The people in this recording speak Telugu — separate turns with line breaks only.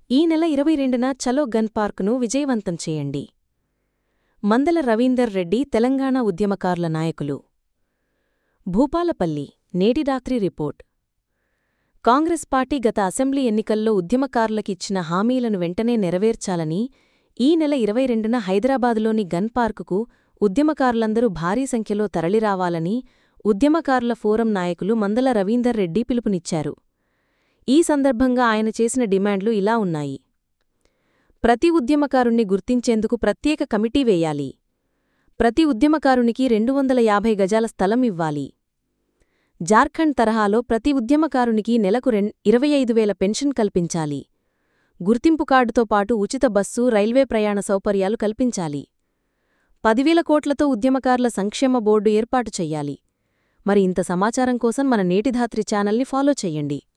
ఈ నెల ఇరవై రెండున చలో గన్ పార్కును విజయవంతం చేయండి మందల రవీందర్ రెడ్డి తెలంగాణ ఉద్యమకారుల నాయకులు భూపాలపల్లి నేటి రాత్రి రిపోర్ట్ కాంగ్రెస్ పార్టీ గత అసెంబ్లీ ఎన్నికల్లో ఉద్యమకారులకిచ్చిన హామీలను వెంటనే నెరవేర్చాలని ఈ నెల ఇరవై రెండున హైదరాబాదులోని గన్ పార్కుకు ఉద్యమకారులందరూ భారీ సంఖ్యలో తరలిరావాలని ఉద్యమకారుల ఫోరం నాయకులు మందల రవీందర్ రెడ్డి పిలుపునిచ్చారు ఈ సందర్భంగా ఆయన చేసిన డిమాండ్లు ఇలా ఉన్నాయి ప్రతి ఉద్యమకారుణ్ణి గుర్తించేందుకు ప్రత్యేక కమిటీ వేయాలి ప్రతి ఉద్యమకారునికి రెండు వందల యాభై గజాల స్థలం ఇవ్వాలి జార్ఖండ్ తరహాలో ప్రతి ఉద్యమకారునికి నెలకు రెం ఇరవై ఐదు వేల పెన్షన్ కల్పించాలి గుర్తింపు కార్డుతో పాటు ఉచిత బస్సు రైల్వే ప్రయాణ సౌకర్యాలు కల్పించాలి పదివేల కోట్లతో ఉద్యమకారుల సంక్షేమ బోర్డు ఏర్పాటు చెయ్యాలి మరి ఇంత సమాచారం కోసం మన నేటిధాత్రి ఛానల్ని ఫాలో చెయ్యండి